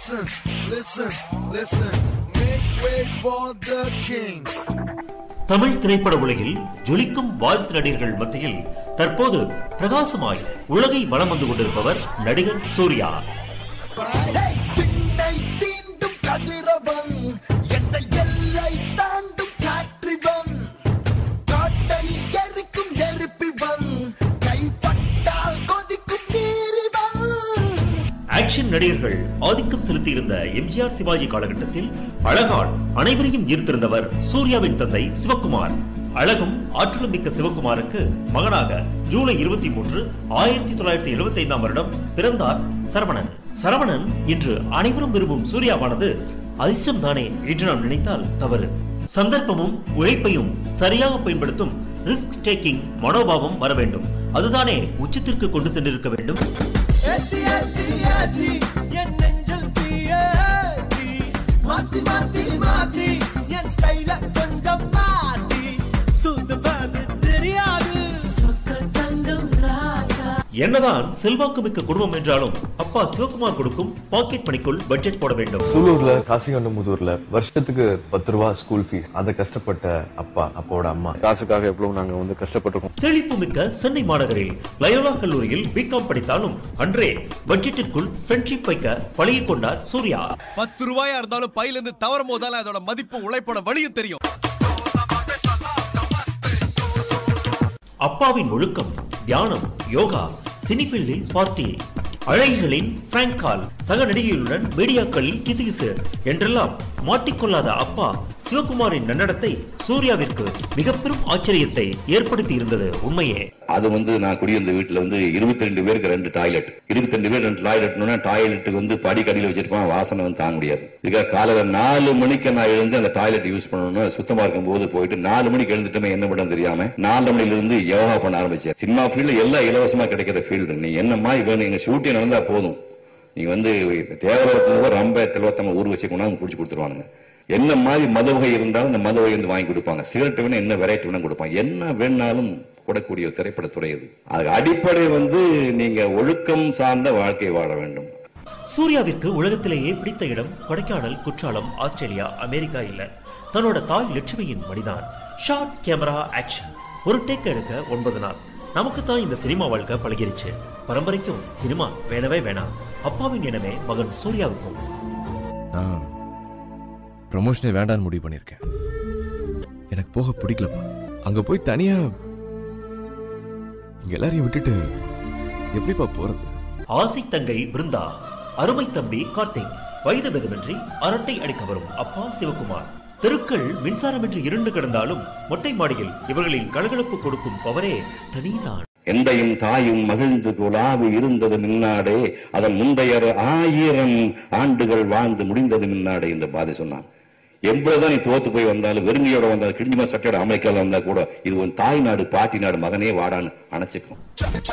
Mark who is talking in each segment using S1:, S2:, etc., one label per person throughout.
S1: Listen, listen, listen. Make way for the king.
S2: Tamil திரைப்பட உலகில் ஜொலிக்கும் வாரிசு நடிகர்கள் மத்தியில் தற்போது பிரகாசமாய் உலகை வலம் வந்து கொண்டிருப்பவர் நடிகர் சூர்யா
S1: திண்ணை தீண்டும் கதிரவன் எந்த எல்லை தாண்டும் காற்றிவன் காட்டை எரிக்கும் நெருப்பிவன் கைப்பட்டால் கொதிக்கும் நீரிவன்
S2: ஆக்ஷன் நடிகர்கள் ஆதிக்கம் செலுத்தியிருந்த எம்ஜிஆர் சிவாஜி காலகட்டத்தில் அழகால் அனைவரையும் ஈர்த்திருந்தவர் சூர்யாவின் தந்தை சிவக்குமார் அழகும் ஆற்றலும் மிக்க சிவக்குமாருக்கு மகனாக ஜூலை இருபத்தி மூன்று ஆயிரத்தி தொள்ளாயிரத்தி எழுபத்தி ஐந்தாம் வருடம் பிறந்தார் சரவணன் சரவணன் இன்று அனைவரும் விரும்பும் சூர்யாவானது அதிர்ஷ்டம் தானே என்று நாம் நினைத்தால் தவறு சந்தர்ப்பமும் உழைப்பையும் சரியாக பயன்படுத்தும் ரிஸ்க் டேக்கிங் மனோபாவம் வர வேண்டும் அதுதானே உச்சத்திற்கு கொண்டு சென்றிருக்க வேண்டும்
S3: ஏத்தி ஏத்தி ஏத்தி என் நெஞ்சில் தீயேத்தி மாத்தி மாத்தி மாத்தி என் ஸ்டைல கொஞ்சம் மாத்தி சுத்துவது தெரியாது சொக்க தங்கம் ராசா
S2: என்னதான் செல்வாக்குமிக்க குடும்பம் என்றாலும் அப்பா சிவகுமார் கொடுக்கும் பாக்கெட் மணிக்குள் பட்ஜெட் போட வேண்டும்
S4: சூலூர்ல காசிகண்டமுதூர்ல வருஷத்துக்கு பத்து ரூபா ஸ்கூல் ஃபீஸ் அதை கஷ்டப்பட்ட அப்பா அப்பாவோட அம்மா காசுக்காக எவ்வளவு நாங்க வந்து கஷ்டப்பட்டிருக்கோம்
S2: செழிப்பு மிக்க சென்னை மாநகரில் லயோலா கல்லூரியில் பிகாம் படித்தாலும் அன்றே பட்ஜெட்டிற்குள் ஃப்ரெண்ட்ஷிப் வைக்க பழகிக் கொண்டார் சூர்யா
S5: பத்து ரூபாயா இருந்தாலும் பையில இருந்து தவறும் போதால அதோட மதிப்பு உழைப்போட வழியும் தெரியும்
S2: அப்பாவின் ஒழுக்கம் தியானம் யோகா சினிஃபீல்டில் பார்ட்டி அழகிகளின் பிராங்க் கால் சக நடிகைகளுடன் மீடியாக்களில் கிசுகிசு என்றெல்லாம் மாட்டிக்கொள்ளாத அப்பா சிவகுமாரின் நன்னடத்தை சூர்யாவிற்கு மிக பெரும் ஆச்சரியத்தை ஏற்படுத்தி இருந்தது உண்மையே
S6: அது வந்து நான் குடியிருந்த வீட்டுல வந்து இருபத்தி ரெண்டு பேருக்கு ரெண்டு டாய்லெட் இருபத்தி ரெண்டு பேர் ரெண்டு டாய்லெட்னா டாய்லெட்டுக்கு வந்து படிக்கடியில் வச்சிருப்பான் வாசனை வந்து தாங்க முடியாது இதுக்காக காலையில நாலு மணிக்கு நான் எழுந்து அந்த டாய்லெட் யூஸ் பண்ணணும்னு சுத்தமா இருக்கும் போது போயிட்டு நாலு மணிக்கு எழுந்துட்டுமே என்ன பண்ண தெரியாம நாலு மணில இருந்து யோகா பண்ண ஆரம்பிச்சேன் சினிமா ஃபீல்டு எல்லாம் இலவசமா கிடைக்கிற ஃபீல்டு நீ என்னமா இவன் எங்க ஷூட்டிங் நடந்தா போதும் நீங்க வந்து தேவரத்துல ரொம்ப திலவத்தமா ஊர் வச்சு கொண்டாந்து குடிச்சு கொடுத்துருவானுங்க என்ன மாதிரி மது வகை இருந்தாலும் அந்த மது வகை வந்து வாங்கி கொடுப்பாங்க சிகரெட் வேணும் என்ன வெரைட்டி வேணும் கொடுப்பாங்க என்ன வேணாலும் கூடக்கூடிய திரைப்படத்துறை இது அதுக்கு அடிப்படை வந்து நீங்க ஒழுக்கம் சார்ந்த வாழ்க்கை வாழ வேண்டும்
S2: சூர்யாவிற்கு உலகத்திலேயே பிடித்த இடம் கொடைக்கானல் குற்றாலம் ஆஸ்திரேலியா அமெரிக்கா இல்ல தன்னோட தாய் லட்சுமியின் மடிதான் ஷார்ட் கேமரா ஆக்ஷன் ஒரு டேக் எடுக்க ஒன்பது நாள் நமக்கு தான் இந்த சினிமா வாழ்க்கை பழகிருச்சு பரம்பரைக்கும் சினிமா வேணவே வேணாம் அப்பாவின் எண்ணமே மகன் சூர்யாவுக்கும்
S7: நான் ப்ரமோஷனே வேண்டான்னு முடிவு பண்ணியிருக்கேன் எனக்கு போக பிடிக்கலப்பா அங்க போய் தனியா இங்க எல்லாரையும் விட்டுட்டு எப்படிப்பா போறது
S2: ஆசை தங்கை பிருந்தா அருமை தம்பி கார்த்திக் வயது பேதமின்றி அரட்டை அடிக்க வரும் அப்பா சிவகுமார் தெருக்கள் மின்சாரமின்றி இருண்டு கிடந்தாலும் மொட்டை மாடியில் இவர்களின் கலகலப்பு கொடுக்கும் பவரே தனிதான்
S6: எந்தையும் தாயும் மகிழ்ந்து குலாவு இருந்தது மின்னாடே அதன் முந்தையர் ஆயிரம் ஆண்டுகள் வாழ்ந்து முடிந்தது மின்னாடே என்று பாதி சொன்னான் எவ்வளவுதான் நீ தோத்து போய் வந்தாலும் வெறுமையோட வந்தாலும் கிழிஞ்சுமா சட்டையோட அமெரிக்கால வந்தா கூட இது உன் தாய் நாடு பாட்டி நாடு மகனே வாடான்னு அணைச்சுக்கும்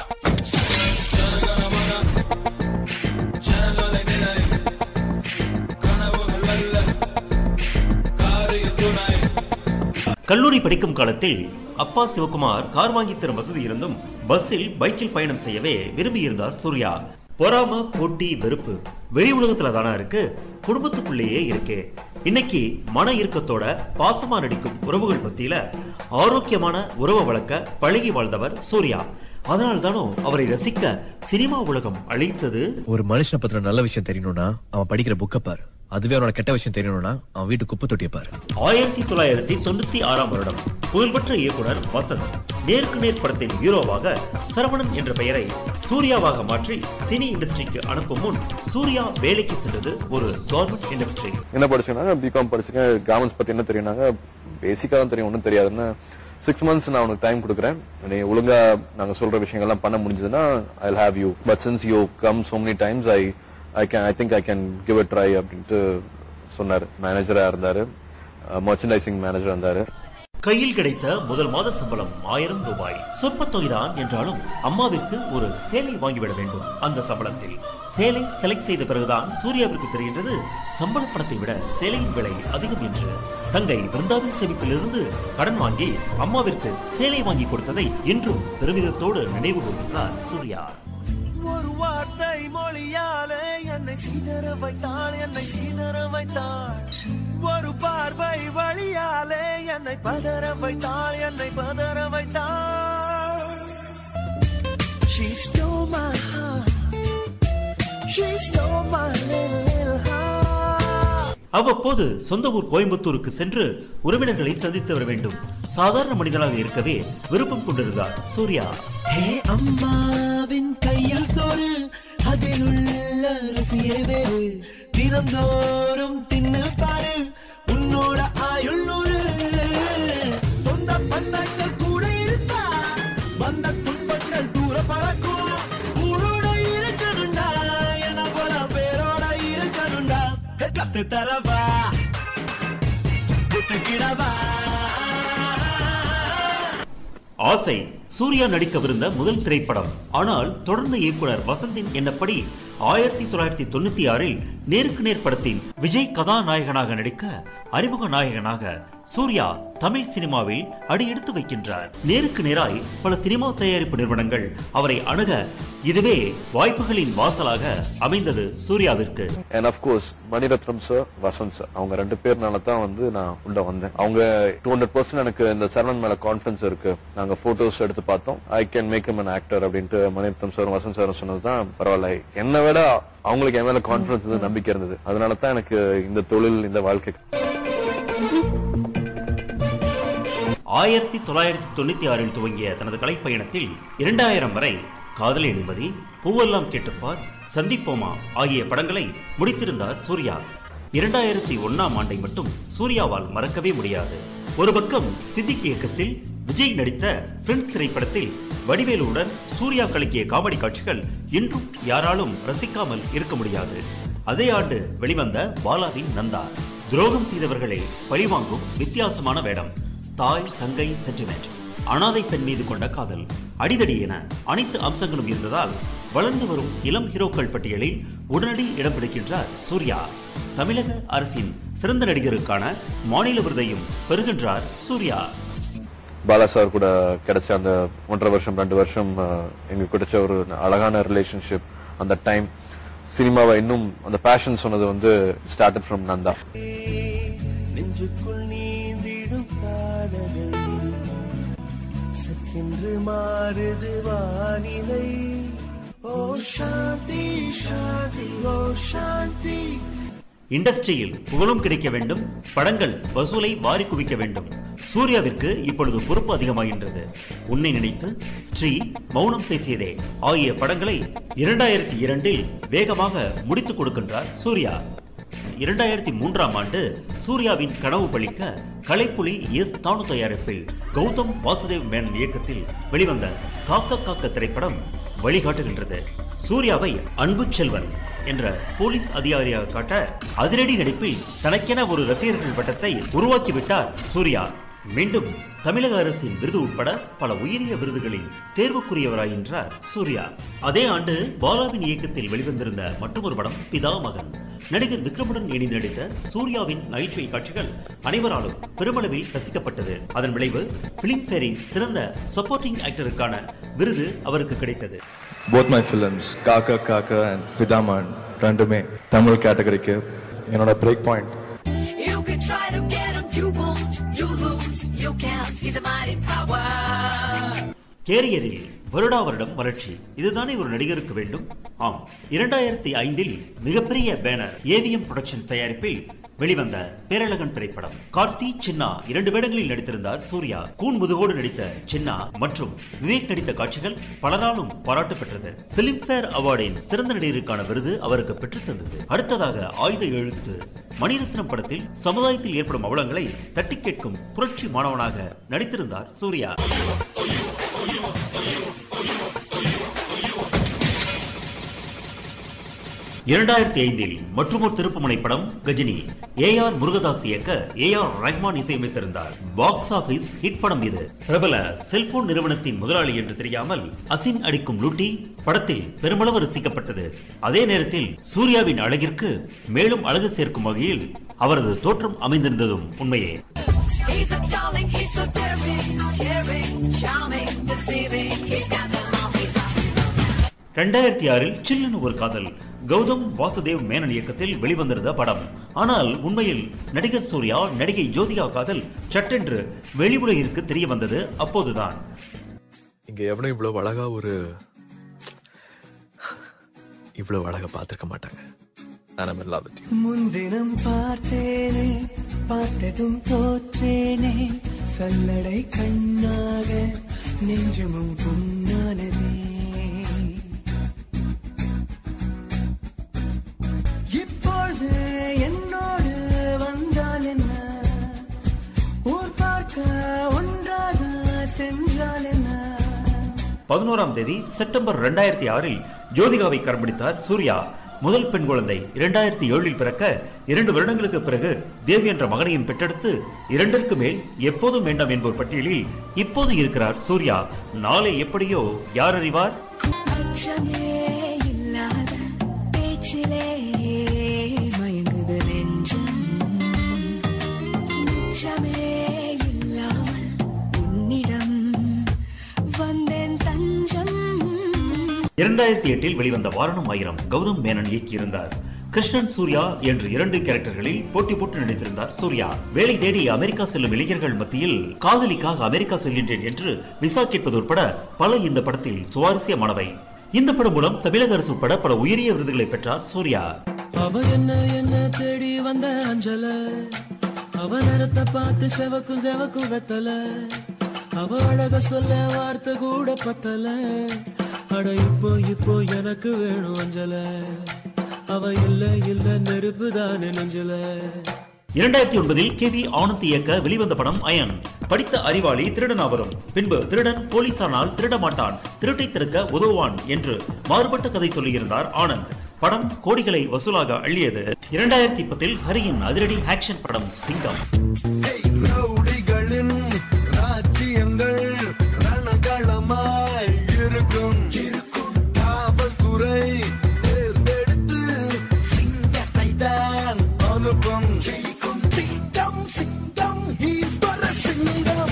S2: கல்லூரி படிக்கும் காலத்தில் அப்பா சிவகுமார் கார் வாங்கி தரும் வசதி இருந்தும் பஸ்ஸில் பைக்கில் பயணம் செய்யவே விரும்பியிருந்தார் சூர்யா பொறாம போட்டி வெறுப்பு வெளி உலகத்துல தானா இருக்கு குடும்பத்துக்குள்ளேயே இருக்கே இன்னைக்கு மன இறுக்கத்தோட பாசமா நடிக்கும் உறவுகள் மத்தியில ஆரோக்கியமான உறவு வளர்க்க பழகி வாழ்ந்தவர் சூர்யா அதனால் தானோ அவரை ரசிக்க சினிமா உலகம் அழைத்தது
S8: ஒரு மனுஷனை பத்தின நல்ல விஷயம் தெரியணும்னா அவன் படிக்கிற புக்கை பாரு அதுவே அவனோட கெட்ட விஷயம் தெரியணும்னா அவன் வீட்டு குப்பை தொட்டியை பாரு
S2: ஆயிரத்தி தொள்ளாயிரத்தி தொண்ணூத்தி ஆறாம் வருடம் புகழ்பெற்ற இயக்குனர் வசந்த் நேருக்கு நேர் படத்தின் ஹீரோவாக சரவணன் என்ற பெயரை சூர்யாவாக மாற்றி சினி இண்டஸ்ட்ரிக்கு அனுப்பும் முன் சூர்யா வேலைக்கு சென்றது ஒரு கவர்மெண்ட் இண்டஸ்ட்ரி
S4: என்ன படிச்சேன்னா பிகாம் படிச்சிருக்கேன் கார்மெண்ட்ஸ் பத்தி என்ன தெரியும்னாங்க பேசிக்கா தான் தெரியும் ஒன்றும் தெரியாதுன்னு சிக்ஸ் மந்த்ஸ் நான் உனக்கு டைம் கொடுக்குறேன் நீ ஒழுங்கா நாங்க சொல்ற விஷயங்கள்லாம் பண்ண முடிஞ்சதுன்னா I have you but since you come so many times I I can I think I can give a try அப்படின்ட்டு சொன்னார் மேனேஜரா இருந்தாரு மர்ச்சன்டைசிங் மேனேஜரா இருந்தாரு
S2: கையில் கிடைத்த முதல் மாத சம்பளம் ஆயிரம் ரூபாய் சொற்ப தொகைதான் என்றாலும் அம்மாவிற்கு ஒரு சேலை வாங்கிவிட வேண்டும் அந்த சம்பளத்தில் சேலை செலக்ட் செய்த பிறகுதான் சூர்யாவிற்கு தெரிகின்றது சம்பள பணத்தை விட சேலையின் விலை அதிகம் என்று தங்கை பிருந்தாவின் சேமிப்பிலிருந்து கடன் வாங்கி அம்மாவிற்கு சேலை வாங்கி கொடுத்ததை இன்றும் பெருமிதத்தோடு நினைவு கூறுகிறார் சூர்யா
S3: ஒரு வார்த்தை மொழியாலே என்னை சீதற வைத்தாள் என்னை சீதற வைத்தாள் ஒரு பார்வை வழியாலே என்னை பதற வைத்தாள் என்னை பதற வைத்தாள் She stole my heart She stole my little, little heart
S2: அவ்வப்போது சொந்த ஊர் கோயம்புத்தூருக்கு சென்று உறவினர்களை சந்தித்து வர வேண்டும் சாதாரண மனிதனாக இருக்கவே விருப்பம் கொண்டிருந்தார் சூர்யா
S3: ஹே அம்மாவின் கையில் சோறு அதில் உள்ள ருசியே வேறு தினந்தோறும் தின்னு பாரு உன்னோட ஆயுள் நூறு சொந்த பந்தங்கள் கூட இருப்பா வந்த துன்பங்கள் தூர பறக்கும் ஊரோட இருக்கணுண்டா என போல பேரோட இருக்கணுண்டா ஹே, கத்து தரவா விட்டுக்கிடவா
S2: ஆசை சூர்யா நடிக்கவிருந்த முதல் திரைப்படம் ஆனால் தொடர்ந்து இயக்குனர் வசந்தின் எண்ணப்படி ஆயிரத்தி தொள்ளாயிரத்தி தொண்ணூத்தி ஆறில் நேருக்கு நேர் படத்தின் விஜய் கதாநாயகனாக நடிக்க அறிமுக நாயகனாக சூர்யா தமிழ் சினிமாவில் அடியெடுத்து வைக்கின்றார் நேருக்கு நேராய் பல சினிமா தயாரிப்பு நிறுவனங்கள் அவரை அணுக இதுவே வாய்ப்புகளின் வாசலாக அமைந்தது சூர்யாவிற்கு
S4: and of course Mani Ratnam sir Vasanth sir அவங்க ரெண்டு பேர்னால தான் வந்து நான் உள்ள வந்தேன் அவங்க டூ ஹண்ட்ரட் பர்சன்ட் எனக்கு இந்த சரணன் மேல கான்பிடன்ஸ் இருக்கு நாங்க போட்டோஸ் எடுத்து பார்த்தோம் I can make an actor அப்படின்ட்டு மணிரத்னம் சார் வசந்த் சார் சொன்னது தான் பரவாயில்ல என்னை விட அவங்களுக்கு என் மேல கான்பிடன்ஸ் இருந்தது நம்பிக்கை இருந்தது அதனால தான் எனக்கு இந்த தொழில் இந்த வாழ்க்கை
S2: ஆயிரத்தி தொள்ளாயிரத்தி தொண்ணூத்தி ஆறில் துவங்கிய தனது கலைப்பயணத்தில் இரண்டாயிரம் வரை காதலி நிம்மதி பூவெல்லாம் கேட்டுப்பார் சந்திப்போமா ஆகிய படங்களை முடித்திருந்தார் சூர்யா இரண்டாயிரத்தி ஒன்னாம் ஆண்டை மட்டும் சூர்யாவால் மறக்கவே முடியாது ஒரு பக்கம் சித்திக் இயக்கத்தில் விஜய் நடித்த பிரெண்ட்ஸ் திரைப்படத்தில் வடிவேலுவுடன் சூர்யா கலக்கிய காமெடி காட்சிகள் இன்றும் யாராலும் ரசிக்காமல் இருக்க முடியாது அதே ஆண்டு வெளிவந்த பாலாவின் நந்தா துரோகம் செய்தவர்களை பழிவாங்கும் வித்தியாசமான வேடம் தாய் தங்கை சென்டிமெண்ட் அனாதை பெண் மீது கொண்ட காதல் அடிதடி என அனைத்து அம்சங்களும் இருந்ததால் வளர்ந்து வரும் இளம் ஹீரோக்கள் பட்டியலில் உடனடி இடம் பிடிக்கின்றார் சூர்யா தமிழக அரசின் சிறந்த நடிகருக்கான மாநில விருதையும் பெறுகின்றார் சூர்யா
S4: பாலா சார் கூட கிடைச்ச அந்த ஒன்றரை வருஷம் ரெண்டு வருஷம் அஹ், எங்களுக்கு கிடைச்ச ஒரு அழகான ரிலேஷன்ஷிப் அந்த டைம் சினிமாவை இன்னும் அந்த பேஷன் சொன்னது வந்து ஸ்டார்டட் ஃப்ரம் நந்தா
S3: நெஞ்சுக்குள் நீந்திடும் காதலை சற்றென்று மாறுது வானிலை ஓ சாந்தி சாந்தி ஓ சாந்தி
S2: இண்டஸ்ட்ரியில் புகழும் கிடைக்க வேண்டும் படங்கள் வசூலை வாரி குவிக்க வேண்டும் சூர்யாவிற்கு இப்பொழுது பொறுப்பு அதிகமாகின்றது உன்னை நினைத்து ஸ்ரீ மௌனம் பேசியதே ஆகிய படங்களை இரண்டாயிரத்தி இரண்டில் வேகமாக முடித்துக் கொடுக்கின்றார் சூர்யா இரண்டாயிரத்தி மூன்றாம் ஆண்டு சூர்யாவின் கனவு பலிக்க கலைப்புலி எஸ் தானு தயாரிப்பில் கௌதம் வாசுதேவ் மேனன் இயக்கத்தில் வெளிவந்த காக்க காக்க திரைப்படம் வழிகாட்டுகின்றது சூர்யாவை அன்பு செல்வன் என்ற போலீஸ் அதிகாரியாக காட்ட அதிரடி நடிப்பில் தனக்கென ஒரு ரசிகர்கள் வட்டத்தை உருவாக்கிவிட்டார் சூர்யா மீண்டும் தமிழக அரசின் விருது உட்பட பல உயரிய விருதுகளில் தேர்வுக்குரியவராகின்றார் சூர்யா அதே ஆண்டு பாலாவின் இயக்கத்தில் வெளிவந்திருந்த மற்றொரு படம் பிதா மகன் நடிகர் விக்ரமுடன் இணைந்து நடித்த சூர்யாவின் நகைச்சுவை காட்சிகள் அனைவராலும் பெருமளவில் ரசிக்கப்பட்டது அதன் விளைவு பிலிம்பேரின் சிறந்த சப்போர்ட்டிங் ஆக்டருக்கான விருது அவருக்கு கிடைத்தது
S7: போத் மை ஃபிலிம்ஸ் காக்கா காக்கா அண்ட் பிதாமன் ரெண்டுமே தமிழ் கேட்டகரிக்கு என்னோட break point
S9: You can try to get him, you won't, you lose, you can't, he's a mighty power.
S2: கேரியரில் வருடா வருடம் வளர்ச்சி இதுதானே ஒரு நடிகருக்கு வேண்டும் ஆம் இரண்டாயிரத்தி ஐந்தில் மிகப்பெரிய பேனர் ஏவிஎம் புரொடக்ஷன் தயாரிப்பில் வெளிவந்த பேரழகன் திரைப்படம் கார்த்தி சின்னா இரண்டு வேடங்களில் நடித்திருந்தார் சூர்யா கூன் முதுகோடு நடித்த சின்னா மற்றும் விவேக் நடித்த காட்சிகள் பலராலும் பாராட்டு பெற்றது பிலிம்பேர் அவார்டின் சிறந்த நடிகருக்கான விருது அவருக்கு பெற்றுத் தந்தது அடுத்ததாக ஆயுத எழுத்து மணிரத்னம் படத்தில் சமுதாயத்தில் ஏற்படும் அவலங்களை தட்டி கேட்கும் புரட்சி மாணவனாக நடித்திருந்தார் சூர்யா இரண்டாயிரத்தி ஐந்தில் மற்றொரு திருப்புமுனை படம் கஜினி ஏ ஆர் முருகதாஸ் இயக்க ஏ ஆர் ரஹ்மான் இசையமைத்திருந்தார் பாக்ஸ் ஆபீஸ் ஹிட் படம் இது பிரபல செல்போன் நிறுவனத்தின் முதலாளி என்று தெரியாமல் அசின் அடிக்கும் லூட்டி படத்தில் பெருமளவு ரசிக்கப்பட்டது அதே நேரத்தில் சூர்யாவின் அழகிற்கு மேலும் அழகு சேர்க்கும் வகையில் அவரது தோற்றம் அமைந்திருந்ததும் உண்மையே
S9: He's a darling, he's so daring, caring, charming, deceiving, he's got them all, he's got
S2: ரெண்டாயிரத்தி ஆறில் சில்லுன்னு ஒரு காதல் கௌதம் வாசுதேவ் மேனன் இயக்கத்தில் வெளிவந்திருந்த படம் ஆனால் உண்மையில் நடிகர் சூர்யா நடிகை ஜோதிகா காதல் சட்டென்று வெளி உலகிற்கு தெரிய வந்தது அப்போதுதான்
S7: இங்க எவனும் இவ்வளவு அழகா ஒரு இவ்வளவு அழகா பார்த்திருக்க மாட்டாங்க நான் in love with you.
S3: முன்தினம் பார்த்தேனே பார்த்ததும் தோற்றேனே சல்லடை கண்ணாக நெஞ்சமும் புண்ணானதே இப்பொழுது என்னோடு வந்தால் என்ன ஊர் பார்க்க ஒன்றாக சென்றால் என்ன
S2: பதினோராம் தேதி செப்டம்பர் இரண்டாயிரத்தி ஆறில் ஜோதிகாவை கரம்பிடித்தார் சூர்யா முதல் பெண் குழந்தை இரண்டாயிரத்தி ஏழில் பிறக்க இரண்டு வருடங்களுக்கு பிறகு தேவி என்ற மகனையும் பெற்றெடுத்து இரண்டிற்கு மேல் எப்போதும் வேண்டாம் என்போர் பட்டியலில் இப்போது இருக்கிறார் சூர்யா நாளை எப்படியோ யார் அறிவார்
S9: அச்சமே இல்லாத பேச்சிலே மயங்குது நெஞ்சம் மிச்சமே இல்லாமல் உன்னிடம் வந்தேன் தஞ்சம்
S2: இரண்டாயிரத்தி எட்டில் வெளிவந்த வாரணம் ஆயிரம் கௌதம் மேனன் இயக்கியிருந்தார் கிருஷ்ணன் சூர்யா என்று இரண்டு கேரக்டர்களில் போட்டி போட்டு நடித்திருந்தார் சூர்யா வேலை தேடி அமெரிக்கா செல்லும் இளைஞர்கள் மத்தியில் காதலிக்காக அமெரிக்கா செல்கின்றேன் என்று விசா கேட்பது உட்பட பல இந்த படத்தில் சுவாரஸ்யமானவை இந்த படம் மூலம் தமிழக அரசு உட்பட பல உயரிய விருதுகளை பெற்றார் சூர்யா
S3: அவ என்ன என்ன தேடி வந்த அஞ்சல அவ நேரத்தை பார்த்து செவக்கும் செவக்கும் வெத்தல அவ அழக சொல்ல வார்த்தை கூட பத்தல அட இப்போ இப்போ எனக்கு வேணும் அஞ்சல அவ இல்ல இல்ல நெருப்பு தானே நெஞ்சல
S2: இரண்டாயிரத்தி ஒன்பதில் கே வி ஆனந்த் இயக்க வெளிவந்த படம் அயன் படித்த அறிவாளி திருடனா வரும் பின்பு திருடன் போலீசானால் திருட மாட்டான் திருட்டை தடுக்க உதவுவான் என்று மாறுபட்ட கதை சொல்லியிருந்தார் ஆனந்த் படம் கோடிகளை வசூலாக அள்ளியது இரண்டாயிரத்தி பத்தில் ஹரியின் அதிரடி ஆக்ஷன் படம் சிங்கம்
S1: ரவுடிகளின் ராஜ்யங்கள் ரணகளமாய் இருக்கும் காவல்துறை தேர்ந்தெடுத்து சிங்கத்தை தான் அனுப்பும் சிங்கம் சிங்கம் ஈஸ்வர சிங்கம்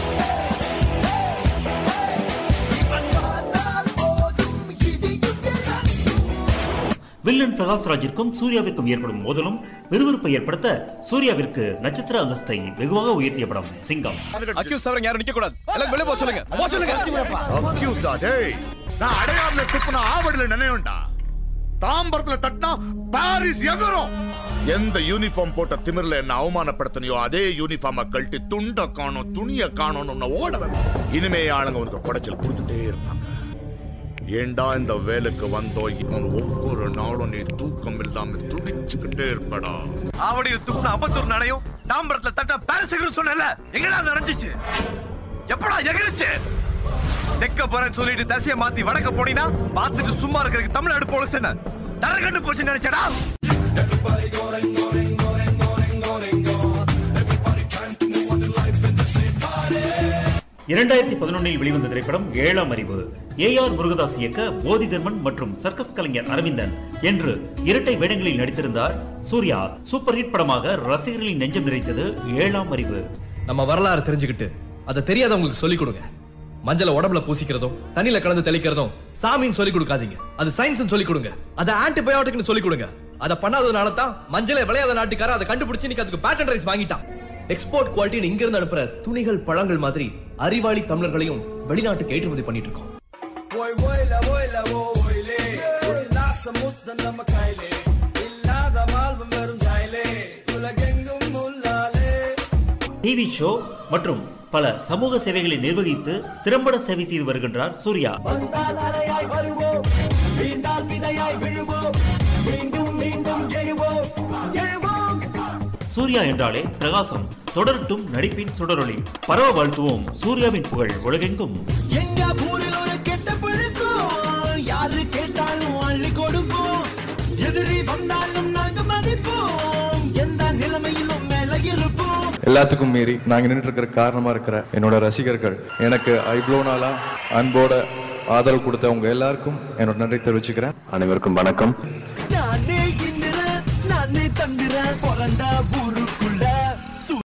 S1: பார்த்தால் போதும் இடியும்
S2: வில்லன் பிரகாஷ் ராஜிற்கும் சூர்யாவிற்கும் ஏற்படும் மோதலும் விறுவிறுப்பை ஏற்படுத்த சூர்யாவிற்கு நட்சத்திர அந்தஸ்தை வெகுவாக உயர்த்திய படம் சிங்கம்
S5: அக்யூஸ் தவிர யாரும் நிக்க கூடாது எல்லாம் வெளிய போக சொல்லுங்க போக சொல்லுங்க
S10: அக்யூஸ்டா டேய் நான் அடையாறுல துப்புன ஆவடில நினைவுண்டா தாம்பரத்துல தட்டினா பாரிஸ் எகரும் எந்த யூனிஃபார்ம் போட்ட திமிர்ல என்ன அவமானப்படுத்தனையோ அதே யூனிஃபார்ம கழட்டி துண்ட காணும் துணிய காணும்னு ஓட இனிமே ஆளுங்க உனக்கு குடைச்சல் கொடுத்துட்டே இருப்பாங்க ஏண்டா இந்த வேலைக்கு வந்தோ இவன் ஒவ்வொரு நாளும் நீ தூக்கம் இல்லாம துடிச்சுக்கிட்டே இருப்படா
S5: ஆவடியில் துப்புன அம்பத்தூர் நடையும் தாம்பரத்துல தட்ட பாரசகரும் சொன்னல எங்கடா நடந்துச்சு எப்படா எகிருச்சு தெக்க போறேன்னு சொல்லிட்டு தசைய மாத்தி வடக்க போனீனா பார்த்துட்டு சும்மா இருக்கிறதுக்கு தமிழ்நாடு போலீஸ் என்ன தரகண்டு போச்சு நினைச்சடா
S2: இரண்டாயிரத்தி பதினொன்னில் வெளிவந்த திரைப்படம் ஏழாம் அறிவு ஏ ஆர் முருகதாஸ் இயக்க போதி தர்மன் மற்றும் சர்க்கஸ் கலைஞர் அரவிந்தன் என்று இரட்டை வேடங்களில் நடித்திருந்தார் சூர்யா சூப்பர் ஹிட் படமாக ரசிகர்களின் நெஞ்சம் நிறைத்தது ஏழாம் அறிவு
S8: நம்ம வரலாறு தெரிஞ்சுக்கிட்டு அதை தெரியாதவங்களுக்கு சொல்லிக் கொடுங்க மஞ்சள உடம்புல பூசிக்கிறதும் தண்ணியில கலந்து தெளிக்கிறதும் சாமின்னு சொல்லி கொடுக்காதீங்க அது சயின்ஸ் சொல்லி கொடுங்க அதை ஆன்டிபயோட்டிக்னு சொல்லி கொடுங்க அதை பண்ணாததுனால தான் மஞ்சளை விளையாத நாட்டுக்கார அதை கண்டுபிடிச்சு இன்னைக்கு அதுக்கு பேட்டன் ரைஸ் வாங்கிட்டான் எக்ஸ்போர்ட் குவாலிட்டின்னு இங்க இருந்து அனுப்புற துணிகள் பழங்கள் மாதிரி அறிவாளி தமிழர்களையும் வெளிநாட்டுக்கு ஏற்றுமதி பண்ணிட்டு இருக்கோம்
S3: ஓய் ஓய்ல ஓய்ல ஓய்லே உல்லாசம் முத்தம் நம்ம கையிலே இல்லாத வாழ்வும் வெறும் ஜாயிலே உலகெங்கும் முன்னாலே
S2: டிவி ஷோ மற்றும் பல சமூக சேவைகளை நிர்வகித்து திறம்பட சேவை செய்து வருகின்றார் சூர்யா
S3: வந்தால் அலையாய் வருவோம் வீழ்ந்தால் விதையாய் விழுவோம் மீண்டும் மீண்டும் எழுவோம் எழுவோம்
S2: சூர்யா என்றாலே பிரகாசம் தொடரட்டும் நடிப்பின் சுடரொளி பரவ வாழ்த்துவோம் சூர்யாவின் புகழ் உலகெங்கும்
S3: எங்க ஊரில் ஒரு கெட்ட பழக்கம் யாரு கேட்டாலும் அள்ளி கொடுப்போம் எதிரி வந்தாலும் நாங்க மதிப்போம் எந்த நிலைமையிலும் மேல இருப்போம்
S7: எல்லாத்துக்கும் மீறி நாங்க நின்றுட்டு இருக்கிற காரணமா இருக்கிற என்னோட ரசிகர்கள் எனக்கு இவ்வளோ நாளா அன்போட ஆதரவு கொடுத்த உங்க எல்லாருக்கும் என்னோட நன்றி தெரிவிச்சுக்கிறேன்
S4: அனைவருக்கும் வணக்கம்
S3: நானே இந்திரன் நானே தந்திரன் பிறந்த ஊரு